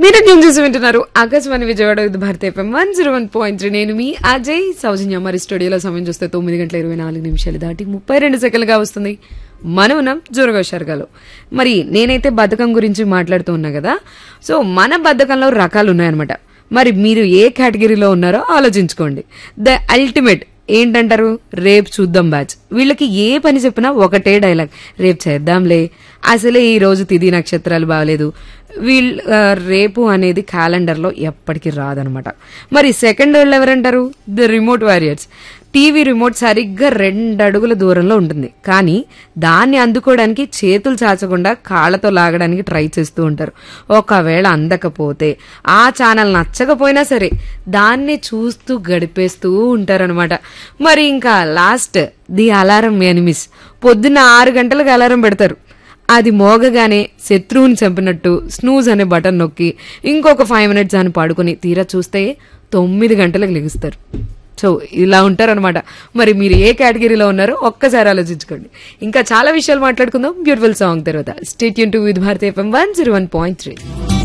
మీరు ట్యూన్ చేసి వింటున్నారు Akashvani Vijayawada with Bharat FM one zero one point three నేను మీ అజయ్ సౌజన్య మరి స్టూడియోలో సమయం చూస్తే తొమ్మిది గంటల ఇరవై నాలుగు నిమిషాలు దాటి ముప్పై రెండు సెకండ్లుగా వస్తుంది మనం ఉన్నాం జోరగా షర్గాలో మరి నేనైతే బద్ధకం గురించి మాట్లాడుతూ ఉన్నా కదా సో మన బద్ధకంలో రకాలు ఉన్నాయన్నమాట మరి మీరు ఏ కేటగిరీలో ఉన్నారో ఆలోచించుకోండి ద అల్టిమేట్ ఏంటంటారు రేపు చూద్దాం బ్యాచ్ వీళ్ళకి ఏ పని చెప్పినా ఒకటే డైలాగ్ రేపు చేద్దాంలే అసలే ఈ రోజు తిథి నక్షత్రాలు బాగలేదు వీళ్ళ ఆ, రేపు అనేది క్యాలెండర్ లో ఎప్పటికీ రాదనమాట మరి సెకండ్ వాళ్ళు ఎవరంటారు the remote warriors TV remote సరిగ్గా రెండు అడుగుల దూరంలో ఉంటుంది కానీ దాన్ని అందుకోవడానికి చేతులు చాచకుండా కాళ్ళతో లాగడానికి ట్రై చేస్తూ ఉంటారు ఒకవేళ అందకపోతే ఆ ఛానల్ నచ్చకపోయినా సరే దాన్ని చూస్తూ గడిపేస్తూ ఉంటారనమాట మరి ఇంకా లాస్ట్ ది అలారం ఎనిమిస్ పొద్దున్న ఆరు గంటలకు అలారం పెడతారు అది మోగగానే శత్రువుని చంపినట్టు స్నూజ్ అనే బటన్ నొక్కి ఇంకొక ఫైవ్ మినిట్స్ అని పడుకుని తీరా చూస్తే తొమ్మిది గంటలకు లెగుస్తారు సో ఇలా ఉంటారనమాట మరి మీరు ఏ కేటగిరీలో ఉన్నారో ఒక్కసారి ఆలోచించుకోండి ఇంకా చాలా విషయాలు మాట్లాడుకుందాం బ్యూటిఫుల్ సాంగ్ తర్వాత స్టేట్ యూన్ to with Bharat FM one zero one point three